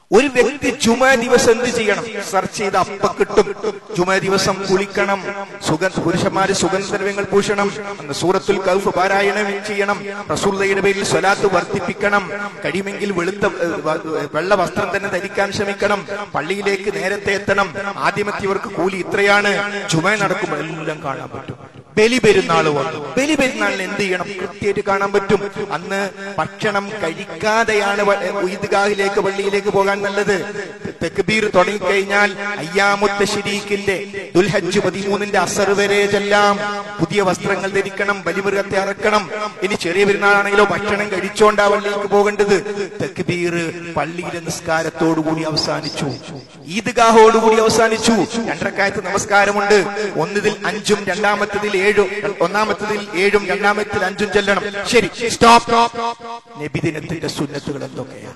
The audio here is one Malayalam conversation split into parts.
ഒരു വ്യക്തി ജുമ ദിവസം എന്ത് ചെയ്യണം സെർച്ച് ചെയ്ത് അപ്പ കിട്ടും ജുമ ദിവസം കുളിക്കണം സുഗന്ധ പുരുഷന്മാര് സുഗന്ധദ്രവ്യങ്ങൾ പൂശണം അന്ന് സൂറത്തുൽ കൗഫ് പാരായണം ചെയ്യണം റസൂള്ളയുടെ പേരിൽ സ്വലാത്ത് വർദ്ധിപ്പിക്കണം കഴിയുമെങ്കിൽ വെളുത്ത ഏഹ്, വ- വെള്ള വസ്ത്രം തന്നെ ധരിക്കാൻ ശ്രമിക്കണം പള്ളിയിലേക്ക് നേരത്തെ എത്തണം ആദ്യമെത്തിയവർക്ക് കൂലി ഇത്രയാണ് ജുമ നടക്കുമ്പോൾ എല്ലാം കാണാൻ പറ്റും ബലി പെരുന്നാൾ വന്നു ബലി പെരുന്നാളിന് എന്ത് ചെയ്യണം കൃത്യമായിട്ട് കാണാൻ പറ്റും അന്ന് ഭക്ഷണം കഴിക്കാതെയാണ് വ- ഈദ്ഗാഹിലേക്ക് പള്ളിയിലേക്ക് പോകാൻ നല്ലത് തെക്ബീർ തുടങ്ങിക്കഴിഞ്ഞാൽ അയ്യാമുത്ത ഷരീഖിന്റെ ദുൽഹജ്ജ് പതിമൂന്നിന്റെ അസർ വരെ ചെല്ലാം പുതിയ വസ്ത്രങ്ങൾ ധരിക്കണം ബലിമൃഗത്തെ അറക്കണം ഇനി ചെറിയ പെരുന്നാളാണെങ്കിലോ ഭക്ഷണം കഴിച്ചോണ്ടാ പള്ളിയിലേക്ക് പോകേണ്ടത് തെക്ബീർ പള്ളിയിലെ നിസ്കാരത്തോടുകൂടി അവസാനിച്ചു ഈദ്ഗാഹോടുകൂടി അവസാനിച്ചു രണ്ടരക്കാലത്ത് നമസ്കാരമുണ്ട് ഒന്നതിൽ അഞ്ചും രണ്ടാമത്തതിൽ ഏഴും ഒന്നാമത്തതിൽ ഏഴും രണ്ടാമത്തിൽ അഞ്ചും ചെല്ലണം ശരി സ്റ്റോപ്പ് നബിദിനത്തിന്റെ സുന്നത്തുകൾ എന്തൊക്കെയാ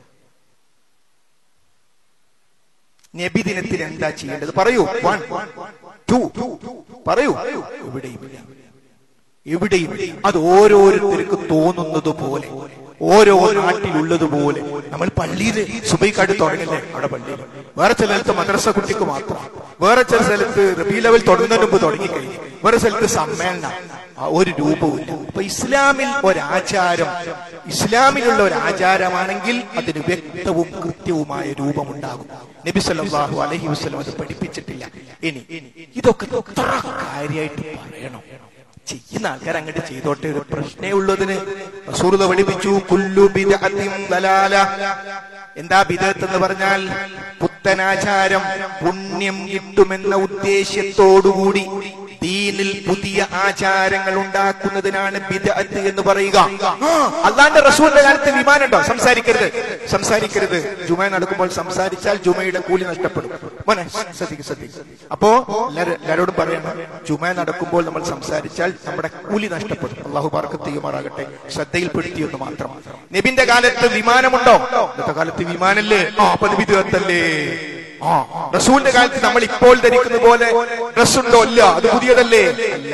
നബിദിനത്തിൽ എന്താ ചെയ്യേണ്ടത് പറയൂ വൺ ടു പറയൂ എവിടെയുമില്ല എവിടെയും അത് ഓരോരുത്തർക്ക് തോന്നുന്നത് പോലെ ഓരോ നാട്ടിലുള്ളതുപോലെ നമ്മൾ പള്ളിയിൽ സുബൈക്കാട് തുടങ്ങില്ലേ അവിടെ പള്ളിയിൽ വേറെ ചില സ്ഥലത്ത് മദ്രസ കുട്ടിക്ക് മാത്രം വേറെ ചില സ്ഥലത്ത് റബി ലെവൽ തുടങ്ങുന്നതിന് മുമ്പ് തുടങ്ങിക്കഴിഞ്ഞു വേറെ സ്ഥലത്ത് സമ്മേളനം ആ, ഒരു രൂപവുമില്ല അപ്പൊ ഇസ്ലാമിൽ ഒരാചാരം ഇസ്ലാമിലുള്ള ഒരു ആചാരമാണെങ്കിൽ അതിന് വ്യക്തവും കൃത്യവുമായ രൂപമുണ്ടാകും നബി സല്ലല്ലാഹു അലൈഹി വസല്ലം അത് പഠിപ്പിച്ചിട്ടില്ല ഇനി ഇതൊക്കെ എത്ര കാര്യമായിട്ട് പറയണം ചെയ്യുന്ന ആൾക്കാർ അങ്ങോട്ട് ചെയ്തോട്ടെ ഒരു പ്രശ്നേ ഉള്ളതിന് റസൂറുത പഠിപ്പിച്ചു കുല്ലു ബിദ്അത്തിൻ ദലാല എന്താ ബിദത്ത് എന്ന് പറഞ്ഞാൽ പുത്തനാചാരം പുണ്യം കിട്ടുമെന്ന ഉദ്ദേശ്യത്തോടുകൂടി ദീനിൽ പുതിയ ആചാരങ്ങൾ ഉണ്ടാക്കുന്നതിനാണ് ബിദഅത്ത് എന്ന് പറയുക ആ, അള്ളാന്റെ റസൂലിന്റെ കാലത്ത് വിമാനമുണ്ടോ സംസാരിക്കരുത് സംസാരിക്കരുത് ജുമ നടക്കുമ്പോൾ സംസാരിച്ചാൽ ജുമയുടെ കൂലി നഷ്ടപ്പെടും മോനെ ശ്രദ്ധിക്കും ശ്രദ്ധിക്കും അപ്പോ എല്ലാവരും എല്ലാവരോടും പറയണം ജുമ നടക്കുമ്പോൾ നമ്മൾ സംസാരിച്ചാൽ നമ്മുടെ കൂലി നഷ്ടപ്പെടും അള്ളാഹു പാർക്ക് ചെയ്യുമാറാകട്ടെ ശ്രദ്ധയിൽപ്പെടുത്തിയെന്ന് മാത്രം നബിന്റെ കാലത്ത് വിമാനമുണ്ടോ ഇന്നത്തെ കാലത്ത് വിമാനല്ലേ ആ അപ്പൊ നബി തീർത്തല്ലേ ആ റസൂലിന്റെ കാലത്ത് നമ്മൾ ഇപ്പോൾ ധരിക്കുന്ന പോലെ ഡ്രസ് ഉണ്ടോ ഇല്ല അത് പുതിയതല്ലേ അല്ല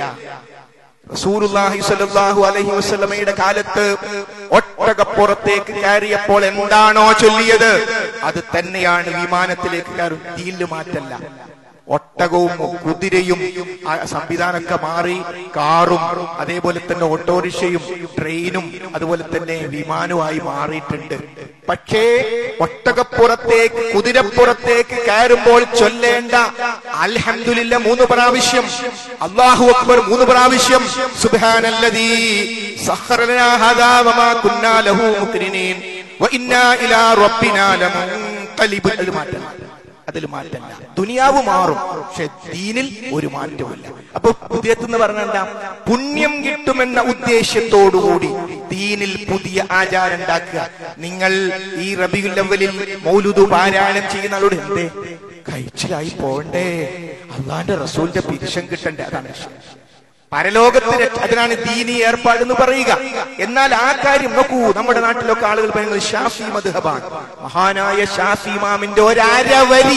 റസൂലുള്ളാഹി സ്വല്ലല്ലാഹു അലൈഹി വസല്ലമയുടെ കാലത്ത് ഒട്ടകപ്പുറത്തേക്ക് കയറിയപ്പോൾ എന്താണോ ചൊല്ലിയത് അത് തന്നെയാണ് വിമാനത്തിലേക്ക് കയറും തീല് മാറ്റല്ല ഒട്ടകവും കുതിരയും ആ സംവിധാനമൊക്കെ മാറി കാറും അതേപോലെ തന്നെ ഓട്ടോറിക്ഷയും ട്രെയിനും അതുപോലെ തന്നെ വിമാനവുമായി മാറിയിട്ടുണ്ട് പക്ഷേ ഒട്ടകപ്പുറത്തേക്ക് കുതിരപ്പുറത്തേക്ക് കയറുമ്പോൾ ചൊല്ലേണ്ട അൽഹംദുലില്ല മൂന്ന് പ്രാവശ്യം അള്ളാഹു അക്ബർ മൂന്ന് പ്രാവശ്യം സുബ്ഹാനല്ലദീ സഖറ ലനാ ഹദാ വമാ കുന്നാ ലഹു മുഖ്രിനീൻ വഇന്നാ ഇലാ റബ്ബിനാ ലമുൻഖലിബുൻ അത് മാറ്റം അതിൽ മാറ്റമില്ല ദുനിയാവ് മാറും പക്ഷെ ദീനിൽ ഒരു മാറ്റമില്ല അപ്പൊ പുതിയത്തെന്ന് പറഞ്ഞാൽ എന്താ പുണ്യം കിട്ടുമെന്ന ഉദ്ദേശ്യത്തോടുകൂടി ദീനിൽ പുതിയ ആചാരം ഉണ്ടാക്കുക നിങ്ങൾ ഈ റബിയുൽ അവലിൽ മൗലുദു പാരായണം ചെയ്യുന്ന ആളോട് എന്തേ കഴിച്ചിലായി പോണ്ടേ അള്ളാന്റെ റസൂലിന്റെ പിരിശം കിട്ടണ്ടേ അതാണ് വിഷയം പരലോകത്ത് രക്ഷ- അതിനാണ് ദീനി ഏർപ്പാട് എന്ന് പറയുക എന്നാൽ ആ കാര്യം നോക്കൂ നമ്മുടെ നാട്ടിലൊക്കെ ആളുകൾ പറയുന്നത് ഷാഫി മധുഹബാണ് മഹാനായ ഷാഫി ഇമാമിന്റെ ഒരരവരി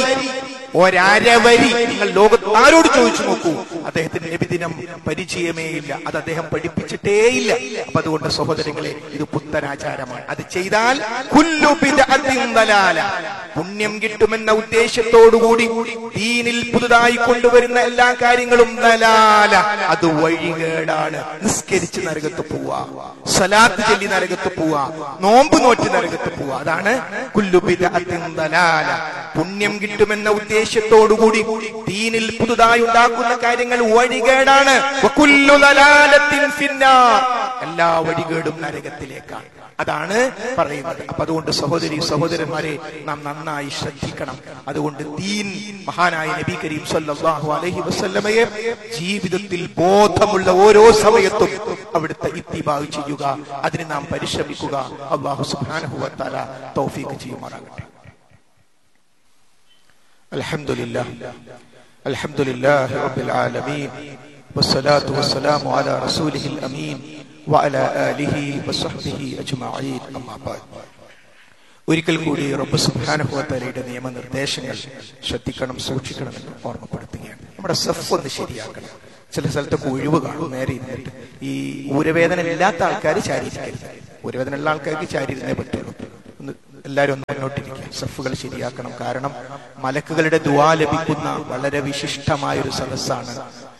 ഒരരവരി നിങ്ങൾ ലോകത്ത് ആരോട് ചോദിച്ചു നോക്കൂ അദ്ദേഹത്തിന് നബിദിനം പരിചയമേ ഇല്ല അത് അദ്ദേഹം പഠിപ്പിച്ചിട്ടേ ഇല്ല അപ്പൊ അതുകൊണ്ട് സഹോദരങ്ങളെ ഇത് പുത്തനാചാരമാണ് അത് ചെയ്താൽ കുല്ലു ബിദ്അത്തിൻ ദലാല. പുണ്യം കിട്ടുമെന്ന ഉദ്ദേശത്തോടുകൂടി ദീനിൽ പുതുതായി കൊണ്ടുവരുന്ന എല്ലാ കാര്യങ്ങളും ദലാല അത് വഴികേടാണ് നിസ്കരിച്ച് നരകത്ത് പോവാ സലാത്ത് ചൊല്ലി നരകത്ത് പോവാ നോമ്പ് നോറ്റ് നരകത്ത് പോവാ അതാണ് കുല്ലു ബിദ്അത്തിൻ ദലാല പുണ്യം കിട്ടുമെന്ന ഉദ്ദേശത്തോടുകൂടി ദീനിൽ പുതുതായി ഉണ്ടാക്കുന്ന കാര്യങ്ങൾ വഴികേടാണ് വകുല്ലു ദലാലത്തിൻ ഫിന്നാർ. എല്ലാ വഴികേടും നരകത്തിലേക്കാണ് അതാണ് പറയുന്നത് അപ്പൊ അതുകൊണ്ട് സഹോദരി സഹോദരന്മാരെ നാം നന്നായി ശ്രദ്ധിക്കണം അതുകൊണ്ട് ദീൻ മഹാനായ നബി കരീം സല്ലല്ലാഹു അലൈഹി വസല്ലമയെ ജീവിതത്തിൽ ബോധമുള്ള ഓരോ സമയത്തും അവിടുത്തെ ഇത്തിബാഗ് ചെയ്യുക അതിന് നാം പരിശ്രമിക്കുക അള്ളാഹു സുബ്ഹാനഹു വ തആല തൗഫീഖ് ചെയ്യുമാറാകട്ടെ الحمد لله الحمد لله رب العالمين والصلاة والسلام على رسوله الأمين وعلى آله وصحبه أجمعين أما بعد ഒരിക്കൽ കൂടി റബ്ബ് സുബ്ഹാനഹുവത്തലയുടെ നിയമനിർദ്ദേശങ്ങൾ ശ്രദ്ധിക്കണം സൂക്ഷിക്കണമെന്ന് ഓർമ്മപ്പെടുത്തുകയാണ് നമ്മുടെ സെഫ് ഒന്ന് ശരിയാക്കണം ചില സ്ഥലത്തൊക്കെ ഒഴിവ് കാണും നേരെ ഇരുന്നിട്ട് ഈ ഊരവേദന ഇല്ലാത്ത ആൾക്കാർ ചാരിയിരിക്കരുത് ഊരവേദന ഉള്ള ആൾക്കാർക്ക് ചാരിയിരുന്നേ പറ്റുള്ളൂ ഒന്ന് എല്ലാവരും ഒന്ന് മുന്നോട്ടിരിക്കുക സഫുകൾ ശരിയാക്കണം കാരണം മലക്കുകളുടെ ദുവാ ലഭിക്കുന്ന വളരെ വിശിഷ്ടമായ ഒരു സദസ്സാണ്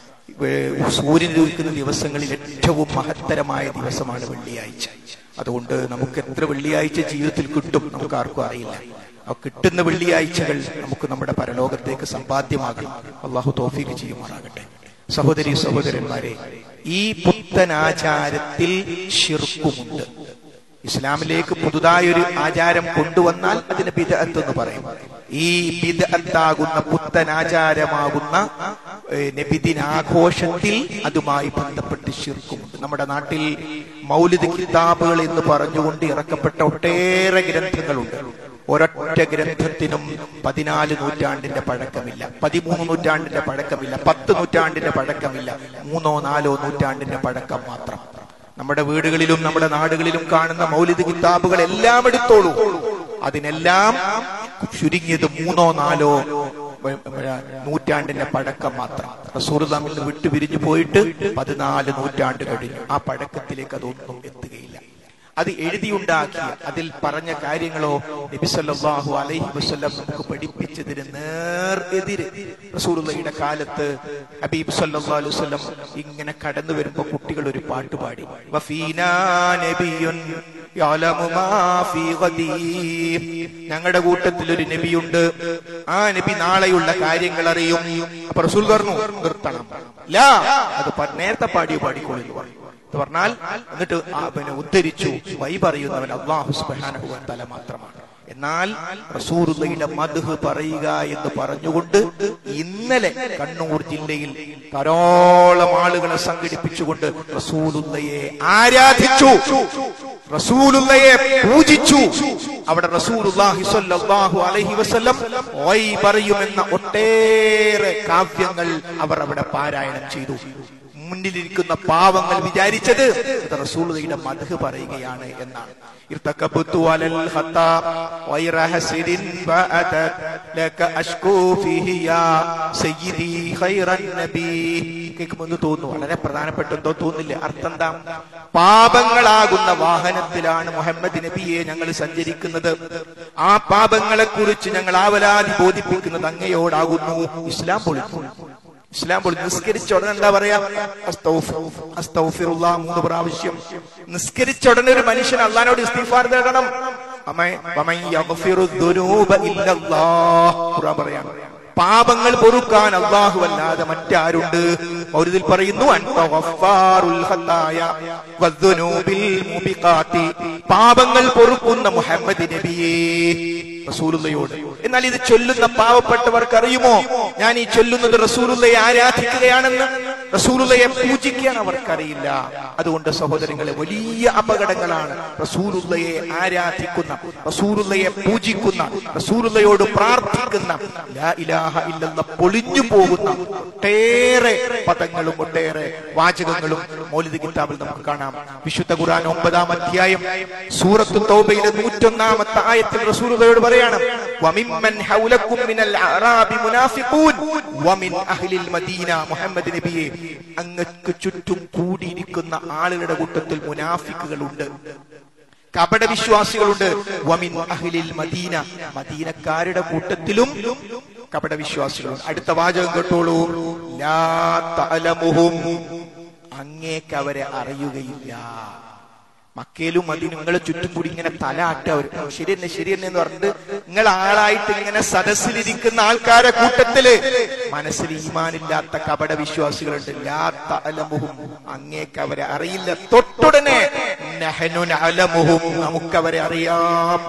വേ- സൂര്യൻ ഉദിക്കുന്ന ദിവസങ്ങളിൽ ഏറ്റവും മഹത്തരമായ ദിവസമാണ് വെള്ളിയാഴ്ച അതുകൊണ്ട് നമുക്ക് എത്ര വെള്ളിയാഴ്ച ജീവിതത്തിൽ കിട്ടും നമുക്ക് ആർക്കും അറിയില്ല ആ കിട്ടുന്ന വെള്ളിയാഴ്ചകൾ നമുക്ക് നമ്മുടെ പരലോകത്തേക്ക് സമ്പാദ്യമാകണം അള്ളാഹു തോഫീക്ക് ചെയ്യുമാറാകട്ടെ സഹോദരി സഹോദരന്മാരെ ഈ പുത്തനാചാരത്തിൽ ശിർക്കുമുണ്ട് ഇസ്ലാമിലേക്ക് പുതുതായൊരു ആചാരം കൊണ്ടുവന്നാൽ അതിന് ബിദഅത്ത് എന്ന് പറയും ഈ ബിദഅത്താകുന്ന പുത്തനാചാരമാകുന്ന ഏഹ്, നബിദിനാഘോഷത്തിൽ അതുമായി ബന്ധപ്പെട്ട് ശിർക്കുമുണ്ട് നമ്മുടെ നാട്ടിൽ മൗലിദ് കിതാബുകൾ എന്ന് പറഞ്ഞുകൊണ്ട് ഇറക്കപ്പെട്ട ഒട്ടേറെ ഗ്രന്ഥങ്ങളുണ്ട് ഒരൊറ്റ ഗ്രന്ഥത്തിനും പതിനാല് നൂറ്റാണ്ടിന്റെ പഴക്കമില്ല പതിമൂന്ന് നൂറ്റാണ്ടിന്റെ പഴക്കമില്ല പത്ത് നൂറ്റാണ്ടിന്റെ പഴക്കമില്ല മൂന്നോ നാലോ നൂറ്റാണ്ടിന്റെ പഴക്കം മാത്രം നമ്മുടെ വീടുകളിലും നമ്മുടെ നാടുകളിലും കാണുന്ന മൗലിദ് കിതാബുകൾ എല്ലാം എടുത്തോളൂ അതിനെല്ലാം ചുരുങ്ങിയത് മൂന്നോ നാലോ വ- വ- നൂറ്റാണ്ടിന്റെ പഴക്കം മാത്രം റസൂർ തമ്മിൽ നിന്ന് വിട്ടുപിരിഞ്ഞു പോയിട്ട് പതിനാല് നൂറ്റാണ്ട് കഴിഞ്ഞു ആ പഴക്കത്തിലേക്ക് അതൊന്നും എത്തുകയില്ല അത് എഴുതിയുണ്ടാക്കിയ അതിൽ പറഞ്ഞ കാര്യങ്ങളോ നബിസല്ലാഹു അലൈഹി വസ്ല്ലം നമുക്ക് പഠിപ്പിച്ചതിന് നേർ എതിര് റസൂലുള്ളയുടെ കാലത്ത് ഹബീബ് സല്ലല്ലാഹു അലൈഹി വസല്ലം ഇങ്ങനെ കടന്നു വരുമ്പോ കുട്ടികൾ ഒരു പാട്ട് പാടി വഫീനാ നബിയുൻ യഅലമു മാ ഫീ ഗദീം. ഞങ്ങളുടെ കൂട്ടത്തിൽ ഒരു നബിയുണ്ട് ആ നബി നാളെയുള്ള കാര്യങ്ങൾ അറിയും അപ്പൊ റസൂൽ പറഞ്ഞു നിർത്തണം ലാ അത് പ- നേരത്തെ പാടിയോ പാടിക്കോളൂ എന്ന് പറഞ്ഞു എന്ന് പറഞ്ഞാൽ എന്നിട്ട് ആ പിന്നെ ഉദ്ധരിച്ചു വൈ പറയുന്നവൻ അള്ളാഹു സുബ്ഹാനഹു വ തആല മാത്രമാണ് എന്നാൽ റസൂറുള്ളയുടെ മദ്ഹ് പറയുക എന്ന് പറഞ്ഞുകൊണ്ട് ഇന്നലെ കണ്ണൂർ ജില്ലയിൽ ധാരാളം ആളുകളെ സംഘടിപ്പിച്ചുകൊണ്ട് റസൂലുള്ളയെ ആരാധിച്ചു റസൂലുള്ളയെ പൂജിച്ചു അവിടെ റസൂലുള്ളാഹി സ്വല്ലല്ലാഹു അലൈഹി വസല്ലം വൈ പറയുമെന്ന ഒട്ടേറെ കാവ്യങ്ങൾ അവർ അവിടെ പാരായണം ചെയ്തു മുന്നിലിരിക്കുന്ന പാവങ്ങൾ വിചാരിച്ചത് ഇത് റസൂലുള്ളയുടെ മദ്ഹ് പറയുകയാണ് എന്നാണ് ഇർതകബതു അലൽ ഖത്താ വൈറ ഹസിദിൻ ബഅതത് ലക അഷ്കൂ ഫീഹി യാ സയ്യിദി ഖൈറൻ നബി കേൾക്കുമ്പോൾ തോന്നുന്നു വളരെ പ്രധാനപ്പെട്ട എന്തോ തോന്നില്ല അർത്ഥം എന്താ പാപങ്ങളാകുന്ന വാഹനത്തിലാണ് മുഹമ്മദ് നബിയെ ഞങ്ങൾ സഞ്ചരിക്കുന്നത് ആ പാപങ്ങളെ കുറിച്ച് ഞങ്ങൾ ആവലാതി ബോധിപ്പിക്കുന്നത് അങ്ങയോടാകുന്നു ഇസ്ലാം പൊളിച്ചു ഇസ്ലാം പൊളി നിസ്കരിച്ച ഉടനെ എന്താ പറയാ അസ്തൗഫ്- അസ്തൗഫിറുല്ലാ മൂന്ന് പ്രാവശ്യം നിസ്കരിച്ച ഉടനെ ഒരു മനുഷ്യൻ അള്ളഹാനോട് ഇസ്തിഫാർ തേടണം അമ- വമൻ യഗ്ഫിറു ദുനൂബ ഇല്ലല്ലാഹ്. ഖുർആൻ പറയാണ് പാപങ്ങൾ പൊറുക്കാൻ അള്ളാഹു അല്ലാതെ മറ്റാരുണ്ട് മൗലിദിൽ പറയുന്നു അൻത ഗഫാറുൽ ഖത്തായ വദ്ദുനൂബിൽ മുബിഖാത്തി. പാപങ്ങൾ പൊറുക്കുന്ന മുഹമ്മദ് നബിയേ റസൂലുള്ളയോട് എന്നാൽ ഇത് ചൊല്ലുന്ന പാവപ്പെട്ടവർക്ക് അറിയുമോ ഞാൻ ഈ ചൊല്ലുന്നത് റസൂലുള്ളയെ ആരാധിക്കുകയാണെന്ന് റസൂലുള്ളയെ പൂജിക്കാൻ അവർക്കറിയില്ല അതുകൊണ്ട് സഹോദരങ്ങളെ വലിയ അപകടങ്ങളാണ് റസൂലുള്ളയെ ആരാധിക്കുന്ന റസൂലുള്ളയെ പൂജിക്കുന്ന റസൂലുള്ളയോട് പ്രാർത്ഥിക്കുന്ന ലാ ഇലാഹ ഇല്ലെന്ന പൊളിഞ്ഞു പോകുന്ന ഒട്ടേറെ പദങ്ങളും ഒട്ടേറെ വാചകങ്ങളും മൗലിദ് കിതാബിൽ നമുക്ക് കാണാം വിശുദ്ധ ഖുർആൻ ഒമ്പതാം അധ്യായം സൂറത്തു തൗബയിലെ നൂറ്റൊന്നാമത്തെ ആയത്തിൽ റസൂലുള്ളയോട് പറയാണ് വമിമ്മൻ ഹൗലക്കും മിനൽ അറാബി മുനാഫിഖൂൻ വമിൻ അഹ്ലിൽ മദീന മുഹമ്മദ് നബിയെ അങ്ങക്ക് ചുറ്റും കൂടിയിരിക്കുന്ന ആളുകളുടെ കൂട്ടത്തിൽ മുനാഫിക്കുകളുണ്ട് കപട വിശ്വാസികളുണ്ട് വമിൻ അഹ്ലിൽ മദീന മദീനക്കാരുടെ കൂട്ടത്തിലും കപട വിശ്വാസികളുണ്ട് അടുത്ത വാചകം കേട്ടോളൂ ലാ തഅലമുഹും അങ്ങേക്ക് അവരെ അറിയുകയില്ല മക്കയിലും മതി നിങ്ങളെ ചുറ്റും കൂടി ഇങ്ങനെ തല ആട്ട അവർ ശരി തന്നെ ശരി തന്നെ എന്ന് പറഞ്ഞിട്ട് നിങ്ങൾ ആളായിട്ട് ഇങ്ങനെ സദസ്സിലിരിക്കുന്ന ആൾക്കാരെ കൂട്ടത്തില് മനസ്സിൽ ഈമാനില്ലാത്ത കപട വിശ്വാസികളുണ്ട് ലാ തഅലമുഹും അങ്ങേക്ക് അവരെ അറിയില്ല തൊട്ടുടനെ നഹനു നഅലമുഹും നമുക്കവരെ അറിയാം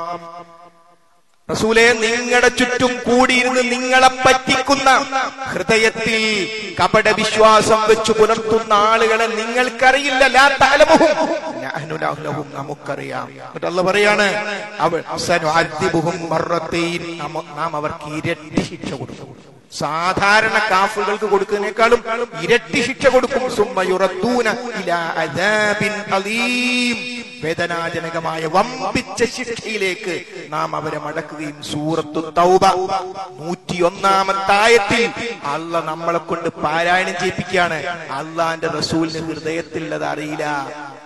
റസൂലെ നിങ്ങളുടെ ചുറ്റും കൂടിയിരുന്ന് നിങ്ങളെ പറ്റിക്കുന്ന ഹൃദയത്തിൽ കപട വിശ്വാസം വെച്ച് പുലർത്തുന്ന ആളുകളെ നിങ്ങൾക്കറിയില്ല ലാ തഅലമുഹും. നഹ്നു ലഹും നമുക്കറിയാം എന്നിട്ട് അള്ള പറയാണ് അവ സനുഅദ്ദിബുഹും മർറത്തൈൻ. നാമ- നാം അവർക്ക് ഇരട്ടി ശിക്ഷ കൊടുക്കും സാധാരണ കാഫുകൾക്ക് കൊടുക്കുന്നതിനേക്കാളും ഇരട്ടി ശിക്ഷ കൊടുക്കും സുമ്മ യുറദ്ദൂന ഇലാ അദാബിൻ അലീം വേദനാജനകമായ വമ്പിച്ച ശിക്ഷയിലേക്ക് നാം അവരെ മടക്കുകയും സൂറത്തു തൗബ നൂറ്റിയൊന്നാമത്തെ ആയത്തിൽ അല്ല നമ്മളെ കൊണ്ട് പാരായണം ചെയ്യിപ്പിക്കുകയാണ് അള്ളാന്റെ റസൂലിന് ഹൃദയത്തിൽ അത് അറിയില്ല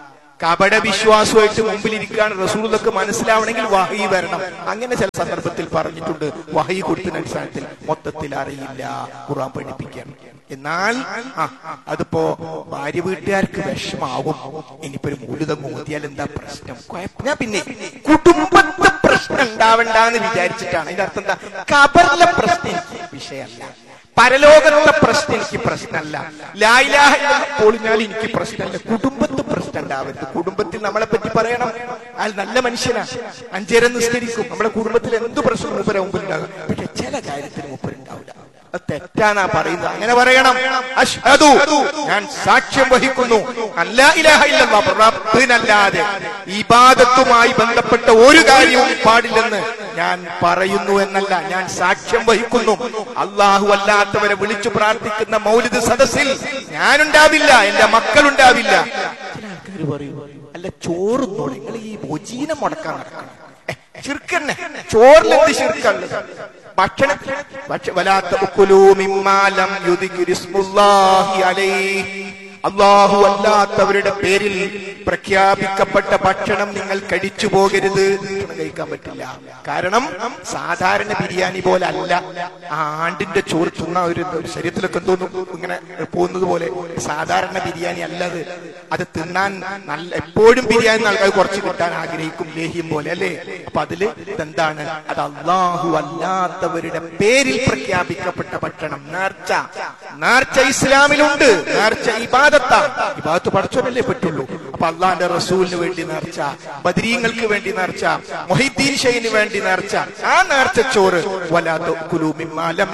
കപട വിശ്വാസമായിട്ട് മുമ്പിലിരിക്കുകയാണ് റസൂലൊക്കെ മനസ്സിലാവണമെങ്കിൽ വഹി വരണം അങ്ങനെ ചില സന്ദർഭത്തിൽ പറഞ്ഞിട്ടുണ്ട് വഹി കൊടുക്കുന്ന അടിസ്ഥാനത്തിൽ മൊത്തത്തിൽ അറിയില്ല ഖുറാൻ പഠിപ്പിക്കാൻ എന്നാൽ ആ അതിപ്പോ ഭാര്യ വീട്ടുകാർക്ക് വിഷമാവും ഇനിയിപ്പോ ഒരു മൂലിതം മോദിയാൽ എന്താ പ്രശ്നം കുഴപ്പ- ഞാൻ പിന്നെ കുടുംബത്തെ പ്രശ്നം ഉണ്ടാവണ്ടെന്ന് വിചാരിച്ചിട്ടാണ് അതിന്റെ അർത്ഥം എന്താ കബറിലെ പ്രശ്നം എനിക്ക് വിഷയമല്ല പരലോകത്തെ പ്രശ്നം എനിക്ക് പ്രശ്നമല്ല ലായിലാഹ പൊളിഞ്ഞാൽ എനിക്ക് പ്രശ്നമല്ല കുടുംബത്ത് പ്രശ്നം ഉണ്ടാവരുത് കുടുംബത്തിൽ നമ്മളെ പറ്റി പറയണം അയാൾ നല്ല മനുഷ്യനാ അഞ്ചേരം നിസ്കരിക്കും നമ്മുടെ കുടുംബത്തിൽ എന്ത് പ്രശ്നം മൂപ്പര മുമ്പിൽ ഉണ്ടാകും പക്ഷെ ചില കാര്യത്തിൽ മൂപ്പരുണ്ടാവില്ല അത് തെറ്റാന്നാ പറയുന്നത് അങ്ങനെ പറയണം അഷ്ഹദു ഞാൻ സാക്ഷ്യം വഹിക്കുന്നു അല്ലാ ഇലാഹ ഇല്ലല്ലാഹ് റബ്ബിനല്ലാതെ ഇബാദത്തുമായി ബന്ധപ്പെട്ട ഒരു കാര്യവും പാടില്ലെന്ന് ഞാൻ പറയുന്നു എന്നല്ല ഞാൻ സാക്ഷ്യം വഹിക്കുന്നു അള്ളാഹു അല്ലാത്തവരെ വിളിച്ചു പ്രാർത്ഥിക്കുന്ന മൗലിദ് സദസ്സിൽ ഞാനുണ്ടാവില്ല എന്റെ മക്കളുണ്ടാവില്ല ചില ആൾക്കാർ പറയും അല്ല ചോറുന്നോളെ നിങ്ങൾ ഈ മൊജീനം മുടക്കാൻ നടക്കണം ചിർക്കന്നെ ചോറിലെന്ത് ചിർക്കുള്ളത് ഭക്ഷണം ഭക്ഷ- വലാത്ത ഉക്കുലൂ മിമ്മാലം യുദിക്കുരിസ്മുല്ലാഹി അലൈഹി അള്ളാഹു അല്ലാത്തവരുടെ പേരിൽ പ്രഖ്യാപിക്കപ്പെട്ട ഭക്ഷണം നിങ്ങൾ കഴിച്ചു പോകരുത് ഭക്ഷണം കഴിക്കാൻ പറ്റില്ല കാരണം സാധാരണ ബിരിയാണി പോലെ അല്ല ആ ആണ്ടിന്റെ ചോറ് തിന്ന ഒരു ഒരു ശരീരത്തിലൊക്കെ എന്തോന്നു ഇങ്ങനെ പോകുന്നത് പോലെ സാധാരണ ബിരിയാണി അല്ലത് അത് തിന്നാൻ നല്ല എപ്പോഴും ബിരിയാണി ആൾക്കാർ കുറച്ച് കിട്ടാൻ ആഗ്രഹിക്കും ലേഹ്യം പോലെ അല്ലേ അപ്പൊ അതില് ഇതെന്താണ് അത് അള്ളാഹു അല്ലാത്തവരുടെ പേരിൽ പ്രഖ്യാപിക്കപ്പെട്ട ഭക്ഷണം നേർച്ച നേർച്ച ഇസ്ലാമിലുണ്ട് നേർച്ച ഇബാദത്താണ് ഇബാദത്ത് പഠിച്ചോനല്ലേ പറ്റുള്ളൂ അപ്പൊ അള്ളാന്റെ റസൂലിന് വേണ്ടി നേർച്ച ബദരീങ്ങൾക്ക് വേണ്ടി നേർച്ച മൊഹിദ്ദീൻ ഷെയ്ന് വേണ്ടി നേർച്ച ആ നേർച്ച ചോറ് വലാത്ത കുലൂമിമാലം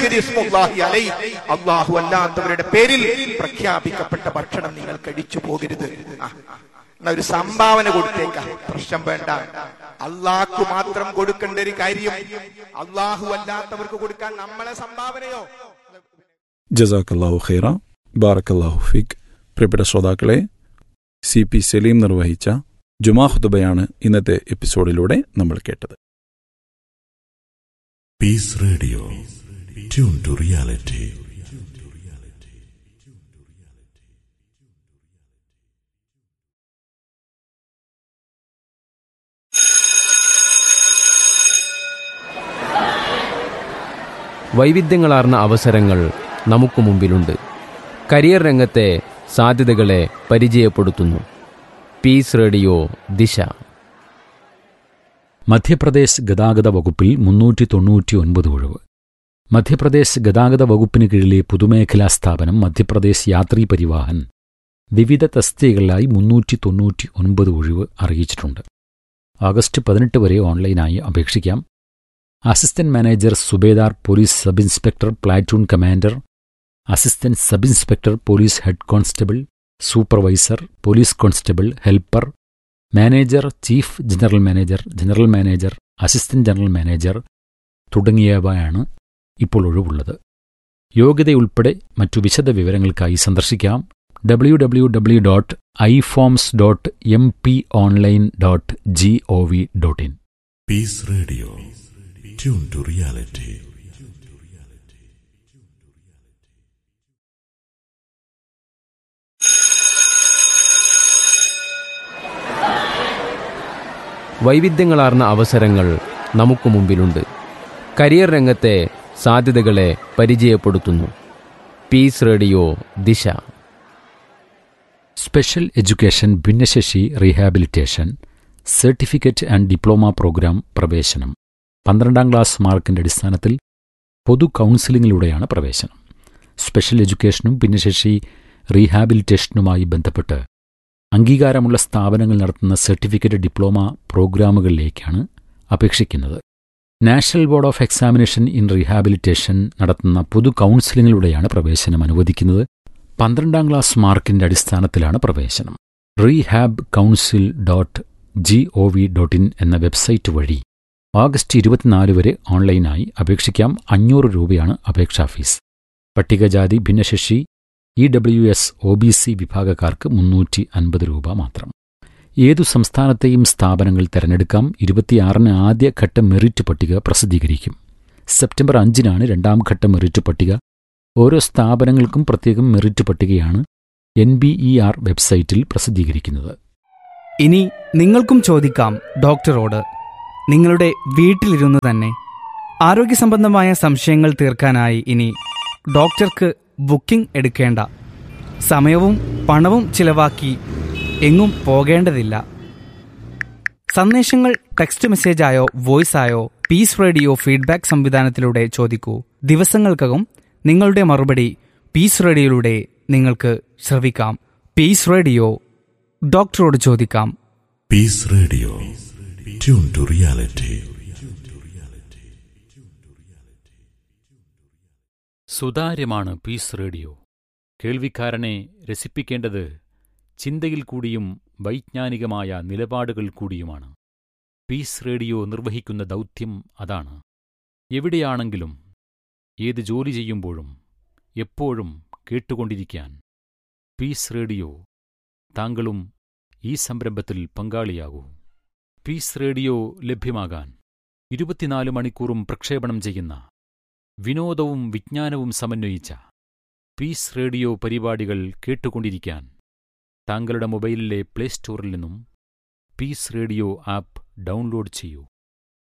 അള്ളാഹു അല്ലാത്തവരുടെ പേരിൽ പ്രഖ്യാപിക്കപ്പെട്ട ഭക്ഷണം നിങ്ങൾ കഴിച്ചു പോകരുത് ആ എന്നാ ഒരു സംഭാവന കൊടുത്തേക്കാം പ്രശ്നം വേണ്ട അള്ളാഹ്ക്ക് മാത്രം കൊടുക്കേണ്ട ഒരു കാര്യം അള്ളാഹു അല്ലാത്തവർക്ക് കൊടുക്കാൻ നമ്മളെ സംഭാവനയോ ജസാക്കല്ലാഹു ഖൈറ ബാറക്കല്ലാഹു ഫിക് പ്രിയപ്പെട്ട ശ്രോതാക്കളെ സി പി സലീം നിർവഹിച്ച ജുമാ ഖുതുബയാണ് ഇന്നത്തെ എപ്പിസോഡിലൂടെ നമ്മൾ കേട്ടത് Peace Radio. Tune to reality. വൈവിധ്യങ്ങളാർന്ന അവസരങ്ങൾ നമുക്ക് മുമ്പിലുണ്ട് കരിയർ രംഗത്തെ സാധ്യതകളെ പരിചയപ്പെടുത്തുന്നു പീസ് റേഡിയോ ദിശ മധ്യപ്രദേശ് ഗതാഗത വകുപ്പിൽ മുന്നൂറ്റി തൊണ്ണൂറ്റി ഒൻപത് ഒഴിവ് മധ്യപ്രദേശ് ഗതാഗത വകുപ്പിന് കീഴിലെ പൊതുമേഖലാ സ്ഥാപനം മധ്യപ്രദേശ് യാത്രീ പരിവാഹൻ വിവിധ തസ്തികകളിലായി മുന്നൂറ്റി തൊണ്ണൂറ്റി ഒൻപത് ഒഴിവ് അറിയിച്ചിട്ടുണ്ട് ആഗസ്റ്റ് പതിനെട്ട് വരെ ഓൺലൈനായി അപേക്ഷിക്കാം assistant manager subedar police sub inspector platoon commander assistant sub inspector police head constable supervisor police constable helper manager chief general manager general manager assistant general manager തുടങ്ങിയവയാണ് ഇപ്പോൾ ഒഴിവുള്ളത് യോഗ്യതയുൾപ്പെടെ മറ്റു വിശദ വിവരങ്ങൾക്കായി സന്ദർശിക്കാം W W W dot iforms dot M P online dot G O V dot in Peace Radio. Tune to reality. വൈവിധ്യങ്ങളാർന്ന അവസരങ്ങൾ നമുക്ക് മുമ്പിലുണ്ട് കരിയർ രംഗത്തെ സാധ്യതകളെ പരിചയപ്പെടുത്തുന്നു പീസ് റേഡിയോ ദിശ സ്പെഷ്യൽ എഡ്യൂക്കേഷൻ ഭിന്നശേഷി rehabilitation certificate and diploma programme പ്രവേശനം പന്ത്രണ്ടാം ക്ലാസ് മാർക്കിന്റെ അടിസ്ഥാനത്തിൽ പൊതു കൗൺസിലിംഗിലൂടെയാണ് പ്രവേശനം സ്പെഷ്യൽ എഡ്യൂക്കേഷനും ഭിന്നശേഷി റീഹാബിലിറ്റേഷനുമായി ബന്ധപ്പെട്ട് അംഗീകാരമുള്ള സ്ഥാപനങ്ങൾ നടത്തുന്ന സർട്ടിഫിക്കറ്റ് ഡിപ്ലോമ പ്രോഗ്രാമുകളിലേക്കാണ് അപേക്ഷിക്കുന്നത് national board of examination in rehabilitation നടത്തുന്ന പൊതു കൗൺസിലിംഗിലൂടെയാണ് പ്രവേശനം അനുവദിക്കുന്നത് പന്ത്രണ്ടാം ക്ലാസ് മാർക്കിന്റെ അടിസ്ഥാനത്തിലാണ് പ്രവേശനം rehab council dot G O V dot in എന്ന വെബ്സൈറ്റ് വഴി ഓഗസ്റ്റ് ഇരുപത്തിനാല് വരെ ഓൺലൈനായി അപേക്ഷിക്കാം അഞ്ഞൂറ് രൂപയാണ് അപേക്ഷാ ഫീസ് പട്ടികജാതി ഭിന്നശേഷി E W S O B C വിഭാഗക്കാർക്ക് മുന്നൂറ്റി അൻപത് രൂപ മാത്രം ഏതു സംസ്ഥാനത്തെയും സ്ഥാപനങ്ങൾ തെരഞ്ഞെടുക്കാം ഇരുപത്തിയാറിന് ആദ്യഘട്ട മെറിറ്റ് പട്ടിക പ്രസിദ്ധീകരിക്കും സെപ്റ്റംബർ അഞ്ചിനാണ് രണ്ടാം ഘട്ട മെറിറ്റ് പട്ടിക ഓരോ സ്ഥാപനങ്ങൾക്കും പ്രത്യേകം മെറിറ്റ് പട്ടികയാണ് എൻ ബി ഇ ആർ വെബ്സൈറ്റിൽ പ്രസിദ്ധീകരിക്കുന്നത് ഇനി നിങ്ങൾക്കും ചോദിക്കാം ഡോക്ടറോട് നിങ്ങളുടെ വീട്ടിലിരുന്ന് തന്നെ ആരോഗ്യ സംബന്ധമായ സംശയങ്ങൾ തീർക്കാനായി ഇനി ഡോക്ടർക്ക് ബുക്കിംഗ് എടുക്കേണ്ട സമയവും പണവും ചിലവാക്കി എങ്ങും പോകേണ്ടതില്ല സന്ദേശങ്ങൾ ടെക്സ്റ്റ് മെസ്സേജായോ വോയിസായോ പീസ് റേഡിയോ ഫീഡ്ബാക്ക് സംവിധാനത്തിലൂടെ ചോദിക്കൂ ദിവസങ്ങൾക്കകം നിങ്ങളുടെ മറുപടി പീസ് റേഡിയോയിലൂടെ നിങ്ങൾക്ക് ശ്രവിക്കാം പീസ് റേഡിയോ ഡോക്ടറോട് ചോദിക്കാം Peace Radio. Tune to reality. സുതാര്യമാണ് പീസ് റേഡിയോ കേൾവിക്കാരനെ രസിപ്പിക്കേണ്ടത് ചിന്തയിൽ കൂടിയും വൈജ്ഞാനികമായ നിലപാടുകൾ കൂടിയുമാണ് പീസ് റേഡിയോ നിർവഹിക്കുന്ന ദൗത്യം അതാണ് എവിടെയാണെങ്കിലും ഏത് ജോലി ചെയ്യുമ്പോഴും എപ്പോഴും കേട്ടുകൊണ്ടിരിക്കാൻ പീസ് റേഡിയോ താങ്കളും ഈ സംരംഭത്തിൽ പങ്കാളിയാകൂ പീസ് റേഡിയോ ലഭ്യമാകാൻ ഇരുപത്തിനാല് മണിക്കൂറും പ്രക്ഷേപണം ചെയ്യുന്ന വിനോദവും വിജ്ഞാനവും സമന്വയിച്ച പീസ് റേഡിയോ പരിപാടികൾ കേട്ടുകൊണ്ടിരിക്കാൻ താങ്കളുടെ മൊബൈലിലെ പ്ലേ സ്റ്റോറിൽ നിന്നും പീസ് റേഡിയോ ആപ്പ് ഡൗൺലോഡ് ചെയ്യൂ